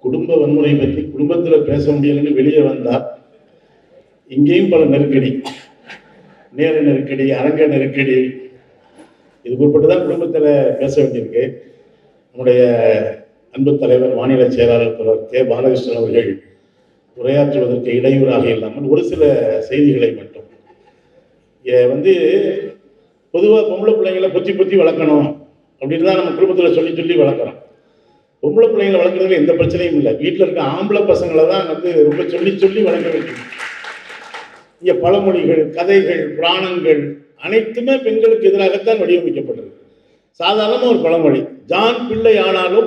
குடும்ப வன்முறை பற்றி குடும்பத்தில் பேச முடியலன்னு வெளியே வந்தா இங்கேயும் பல நெருக்கடி நேர நெருக்கடி அரங்க நெருக்கடி இதுக்கு உட்பட்டு தான் குடும்பத்தில் பேச வேண்டியிருக்கு நம்முடைய அன்பு தலைவர் மாநில செயலாளர் தலைவர் கே பாலகிருஷ்ணன் அவர்கள் உரையாற்றுவதற்கு இடையூறாக இல்லாமல் ஒரு சில செய்திகளை மட்டும் ஏ- வந்து பொதுவாக பொம்பளை பிள்ளைங்களை பொத்தி பொத்தி வளர்க்கணும் அப்படின்னு தான் நம்ம குடும்பத்தில் சொல்லி சொல்லி வளர்க்குறோம் பொம்பளை பிள்ளைங்களை வளர்க்குறதுல எந்த பிரச்சனையும் இல்லை வீட்டில் இருக்க ஆம்பளை பசங்களை தான் வந்து ரொம்ப சொல்லி சொல்லி வளர்க்க வேண்டியது இங்கே பழமொழிகள் கதைகள் புராணங்கள் அனைத்துமே பெண்களுக்கு எதிராகத்தான் வடிவமைக்கப்பட்டிருக்கு சாதாரணமாக ஒரு பழமொழி ஜான் பிள்ளை ஆனாலும்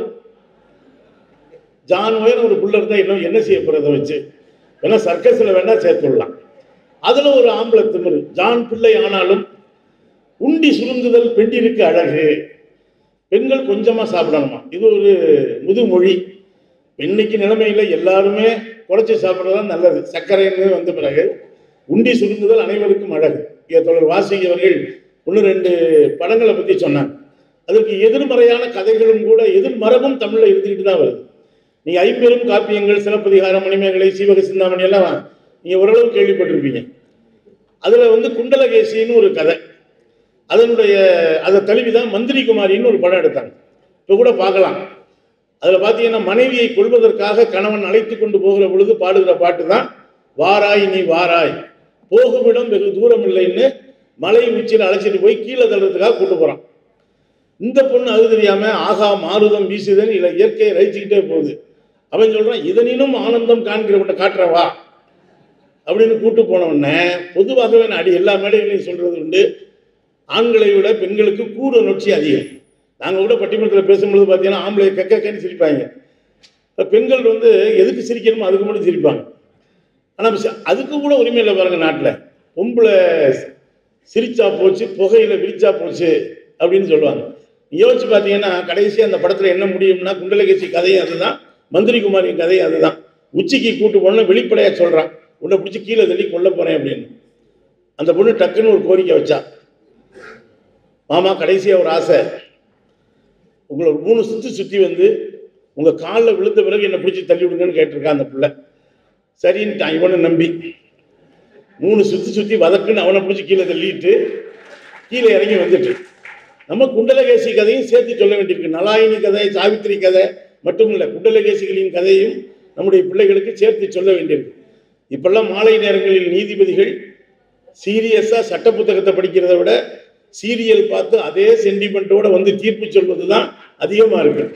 ஜான் உயரம் ஒரு புள்ள இருந்தால் இன்னும் என்ன செய்ய போகிறத வச்சு வேணா சர்க்கஸில் வேணா சேர்த்து விடலாம் அதில் ஒரு ஆம்பளை திமிரு ஜான் பிள்ளை ஆனாலும் உண்டி சுருங்குதல் பெண்டிருக்கு அழகு பெண்கள் கொஞ்சமாக சாப்பிடணுமா இது ஒரு முதுமொழி இன்னைக்கு நிலைமையில் எல்லாருமே குறைச்சி சாப்பிட்றது தான் நல்லது சர்க்கரைன்னு வந்த பிறகு உண்டி சுருங்குதல் அனைவருக்கும் அழகு இங்கே தொடர் வாசிங்க அவர்கள் ஒன்று ரெண்டு படங்களை பற்றி சொன்னாங்க அதற்கு எதிர்மறையான கதைகளும் கூட எதிர்மரபும் தமிழில் இருந்துக்கிட்டு தான் வருது நீங்கள் ஐம்பெரும் காப்பியங்கள் சிலப்பதிகாரம் மணிமேகலை சீவக சிந்தாமணி எல்லாம் நீங்கள் ஓரளவு கேள்விப்பட்டிருப்பீங்க அதில் வந்து குண்டலகேசின்னு ஒரு கதை அதனுடைய அதை தழுவி தான் மந்திரி குமாரின்னு ஒரு படம் எடுத்தாங்க இப்போ கூட பார்க்கலாம் அதில் பார்த்தீங்கன்னா மனைவியை கொள்வதற்காக கணவன் அழைத்து கொண்டு போகிற பொழுது பாடுகிற பாட்டு தான் வாராய் நீ வாராய் போகுமிடம் வெகு தூரம் இல்லைன்னு மலை உச்சியில் அழைச்சிட்டு போய் கீழே தள்ளுறதுக்காக கூட்டு போகிறான் இந்த பொண்ணு அது தெரியாம ஆகா மாருதம் வீசுதுன்னு இல்லை இயற்கையை ரசிச்சுக்கிட்டே போகுது அவன் சொல்றான் இதனினும் ஆனந்தம் காண்கிறவன்ட்ட காட்டுறவா அப்படின்னு கூட்டு போன உடனே பொதுவாகவே நான் அடி எல்லா மேடைகளையும் சொல்றது உண்டு ஆண்களை விட பெண்களுக்கு கூறு நொச்சி அதிகம் நாங்கள் கூட பட்டிமன்றத்தில் பேசும்பொழுது பார்த்தீங்கன்னா ஆம்பளை கக்கன்னு சிரிப்பாங்க இப்ப பெண்கள் வந்து எதுக்கு சிரிக்கணுமோ அதுக்கு மட்டும் சிரிப்பாங்க ஆனால் அதுக்கு கூட உரிமை இல்லை பாருங்க நாட்டில் பொம்பளை சிரிச்சா போச்சு புகையில விரிச்சா போச்சு அப்படின்னு சொல்லுவாங்க யோசிச்சு பார்த்தீங்கன்னா கடைசி அந்த படத்தில் என்ன முடியும்னா குண்டலகேசி கதையும் அதுதான் மந்திரி குமாரின் கதையும் அதுதான் உச்சிக்கு கூட்டு போன வெளிப்படையாக சொல்கிறான் உன்னை பிடிச்சி கீழே தள்ளி கொல்ல போகிறேன் அப்படின்னு அந்த பொண்ணு டக்குன்னு ஒரு கோரிக்கை வச்சா மாமா கடைசியாக ஒரு ஆசை உங்களை ஒரு மூணு சுற்றி சுற்றி வந்து உங்கள் காலில் விழுந்த பிறகு என்னை பிடிச்சி தள்ளி விடுங்கன்னு கேட்டிருக்கான் அந்த பிள்ளை சரின்ட்டான் இவனை நம்பி மூணு சுற்றி சுற்றி வதக்குன்னு அவனை பிடிச்சி கீழே தள்ளிட்டு கீழே இறங்கி வந்துட்டு நம்ம குண்டலகேசி கதையும் சேர்த்து சொல்ல வேண்டியிருக்கு நலாயினி கதை சாவித்திரி கதை மட்டும் இல்லை குண்டலகேசிகளின் கதையும் நம்முடைய பிள்ளைகளுக்கு சேர்த்து சொல்ல வேண்டியிருக்கு இப்பெல்லாம் மாலை நேரங்களில் நீதிபதிகள் சீரியஸாக சட்ட புத்தகத்தை படிக்கிறதை விட சீரியல் பார்த்து அதே சென்டிமெண்ட்டோட வந்து தீர்ப்பு சொல்வது தான் அதிகமாக இருக்கு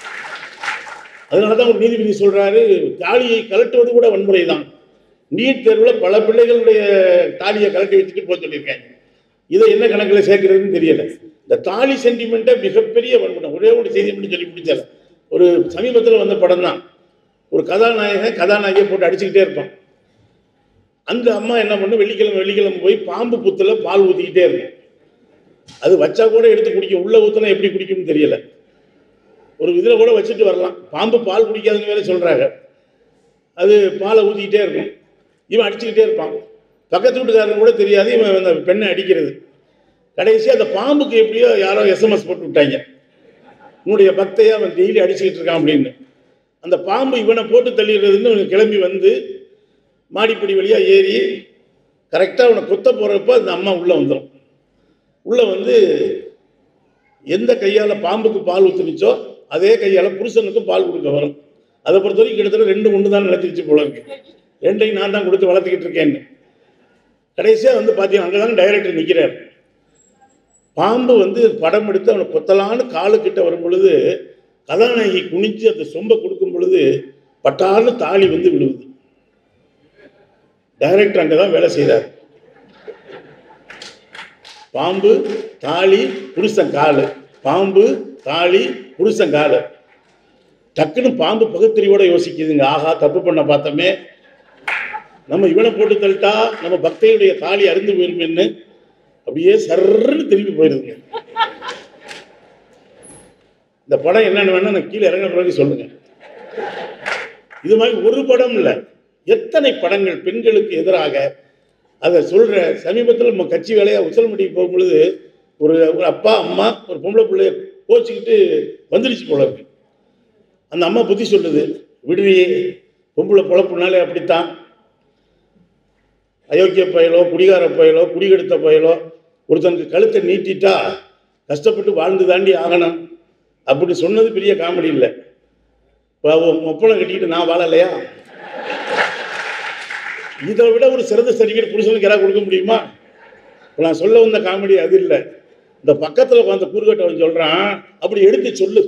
அதனால தான் ஒரு நீதிபதி சொல்றாரு தாலியை கலட்டுவது கூட வன்முறை தான் நீட் தேர்வில் பல பிள்ளைகளுடைய தாலியை கலட்டி வச்சுட்டு போக சொல்லியிருக்காங்க இதை என்ன கணக்கில் சேர்க்கறதுன்னு தெரியல இந்த தாலி சென்டிமெண்ட்டை மிகப்பெரிய வன்முறை ஒரே ஒரு செய்தி மட்டும் சொல்லி பிடிச்சால ஒரு சமீபத்தில் வந்த படம் தான் ஒரு கதாநாயகன் கதாநாயகியை போட்டு அடிச்சுக்கிட்டே இருப்பான் அந்த அம்மா என்ன பண்ணு வெள்ளிக்கிழமை வெள்ளிக்கிழமை போய் பாம்பு புத்துல பால் ஊற்றிக்கிட்டே இருக்கும் அது வச்சா கூட எடுத்து குடிக்கும் உள்ள ஊற்றினா எப்படி குடிக்கும்னு தெரியல ஒரு இதில் கூட வச்சுட்டு வரலாம் பாம்பு பால் குடிக்காதுன்னு வேற சொல்கிறாங்க அது பாலை ஊற்றிக்கிட்டே இருக்கும் இவன் அடிச்சுக்கிட்டே இருப்பான் பக்கத்து வீட்டுக்காரன் கூட தெரியாது இவன் அந்த பெண்ணை அடிக்கிறது கடைசி அந்த பாம்புக்கு எப்படியோ யாரோ எஸ்எம்எஸ் போட்டு விட்டாங்க உன்னுடைய பக்தையை அவன் டெய்லி அடிச்சுக்கிட்டு இருக்கான் அப்படின்னு அந்த பாம்பு இவனை போட்டு தள்ளிடுறதுன்னு இவன் கிளம்பி வந்து மாடிப்படி வழியாக ஏறி கரெக்டாக அவனை குத்த போகிறப்ப அந்த அம்மா உள்ளே வந்துடும் உள்ளே வந்து எந்த கையால் பாம்புக்கு பால் ஊற்றுனுச்சோ அதே கையால் புருஷனுக்கும் பால் கொடுக்க வரும் அதை பொறுத்த வரைக்கும் கிட்டத்தட்ட ரெண்டு ஒன்று தான் நினைச்சிருச்சு போல இருக்கு ரெண்டையும் நான் தான் கொடுத்து வளர்த்துக்கிட்டு இருக்கேன்னு கடைசியாக வந்து பார்த்தீங்கன்னா அங்கே தான் டைரக்டர் நிற்கிறார் பாம்பு வந்து படம் எடுத்து அவனை கொத்தலான்னு காலுக்கிட்ட வரும் பொழுது கதாநாயகி குனிஞ்சு அந்த சொம்பை கொடுக்கும் பொழுது பட்டார்னு தாலி வந்து விழுவுது டைரக்டர் அங்கே தான் வேலை செய்கிறார் பாம்பு தாலி புருஷன் காலு பாம்பு தாலி புருஷன் காலு டக்குன்னு பாம்பு பகுத்தறிவோட யோசிக்குதுங்க ஆஹா தப்பு பண்ண பார்த்தோமே நம்ம இவனை போட்டு தள்ளிட்டா நம்ம பக்தையுடைய தாலி அருந்து போயிருமேன்னு அப்படியே சர்ன்னு திரும்பி போயிருதுங்க இந்த படம் என்னன்னு வேணா நான் கீழே இறங்கின பிறகு சொல்லுங்க இது மாதிரி ஒரு படம் இல்லை எத்தனை படங்கள் பெண்களுக்கு எதிராக அதை சொல்ற சமீபத்தில் நம்ம கட்சி வேலையாக உசல்மட்டிக்கு போகும்பொழுது ஒரு ஒரு அப்பா அம்மா ஒரு பொம்பளை பிள்ளைய கோச்சிக்கிட்டு வந்துடுச்சு போல இருக்கு அந்த அம்மா புத்தி சொல்லுது விடுதி பொம்பளை பொழப்புனாலே அப்படித்தான் அயோக்கிய பயலோ குடிகார பயலோ குடிகெடுத்த பயலோ ஒருத்தனுக்கு கழுத்தை நீட்டிட்டா கஷ்டப்பட்டு வாழ்ந்து தாண்டி ஆகணும் அப்படி சொன்னது பெரிய காமெடி இல்லை இப்போ ஒப்பனை கட்டிக்கிட்டு நான் வாழலையா இதை விட ஒரு சிறந்த சர்டிஃபிகேட் புருஷனுக்கு யாராவது கொடுக்க முடியுமா இப்போ நான் சொல்ல வந்த காமெடி அது இல்லை இந்த பக்கத்தில் உட்காந்த கூறுகட்டவன் சொல்கிறான் அப்படி எடுத்து சொல்லு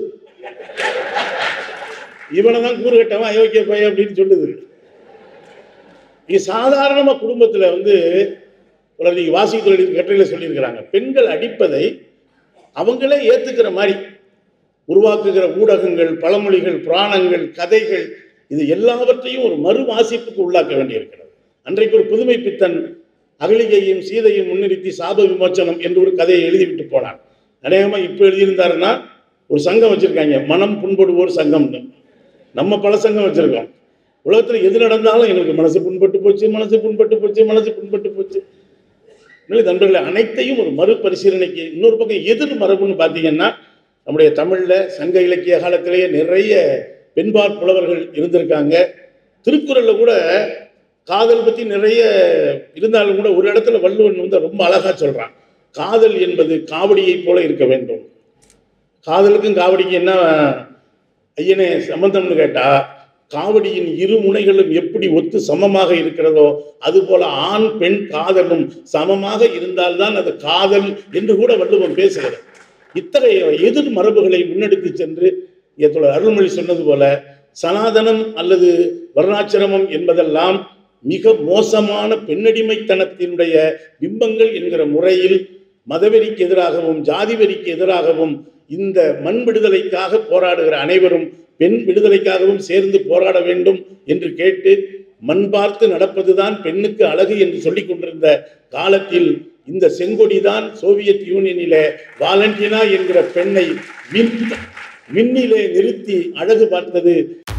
இவனை தான் கூறுகட்டவன் அயோக்கிய பையன் அப்படின்னு சொல்லுது இது சாதாரணமாக குடும்பத்தில் வந்து ஒரு நீங்கள் வாசித்துறை கட்டுரையில் சொல்லியிருக்கிறாங்க பெண்கள் அடிப்பதை அவங்களே ஏற்றுக்கிற மாதிரி உருவாக்குகிற ஊடகங்கள் பழமொழிகள் புராணங்கள் கதைகள் இது எல்லாவற்றையும் ஒரு மறு வாசிப்புக்கு உள்ளாக்க வேண்டியிருக்கிறது அன்றைக்கு ஒரு புதுமை பித்தன் அகலிகையும் சீதையும் முன்னிறுத்தி சாப விமோச்சனம் என்று ஒரு கதையை எழுதிவிட்டு போனான் அநேகமாக இப்போ எழுதியிருந்தாருன்னா ஒரு சங்கம் வச்சுருக்காங்க மனம் புண்படுவோர் சங்கம்னு நம்ம பல சங்கம் வச்சுருக்கோம் உலகத்தில் எது நடந்தாலும் எங்களுக்கு மனசு புண்பட்டு போச்சு மனசு புண்பட்டு போச்சு மனசு புண்பட்டு போச்சு இல்லை நண்பர்களே அனைத்தையும் ஒரு மறுபரிசீலனைக்கு இன்னொரு பக்கம் எதிர் மரபுன்னு பார்த்தீங்கன்னா நம்முடைய தமிழில் சங்க இலக்கிய காலத்திலேயே நிறைய பெண்பார் புலவர்கள் இருந்திருக்காங்க திருக்குறளில் கூட காதல் பற்றி நிறைய இருந்தாலும் கூட ஒரு இடத்துல வள்ளுவன் வந்து ரொம்ப அழகாக சொல்கிறான் காதல் என்பது காவடியைப் போல இருக்க வேண்டும் காதலுக்கும் காவடிக்கும் என்ன ஐயனே சம்பந்தம்னு கேட்டால் காவடியின் இரு முனைகளும் எப்படி ஒத்து சமமாக இருக்கிறதோ அதுபோல ஆண் பெண் காதலும் சமமாக இருந்தால்தான் அது காதல் என்று கூட வள்ளுவம் பேசுகிறது இத்தகைய எதிர் மரபுகளை முன்னெடுத்து சென்று எத்தோட அருள்மொழி சொன்னது போல சனாதனம் அல்லது வர்ணாசிரமம் என்பதெல்லாம் மிக மோசமான பெண்ணடிமைத்தனத்தினுடைய பிம்பங்கள் என்கிற முறையில் மதவெறிக்கு எதிராகவும் ஜாதி வெறிக்கு எதிராகவும் இந்த மண் விடுதலைக்காக போராடுகிற அனைவரும் பெண் விடுதலைக்காகவும் சேர்ந்து போராட வேண்டும் என்று கேட்டு மண் பார்த்து நடப்பதுதான் பெண்ணுக்கு அழகு என்று சொல்லிக் கொண்டிருந்த காலத்தில் இந்த செங்கொடிதான் சோவியத் யூனியனில வாலண்டினா என்கிற பெண்ணை விண் விண்ணிலே நிறுத்தி அழகு பார்த்தது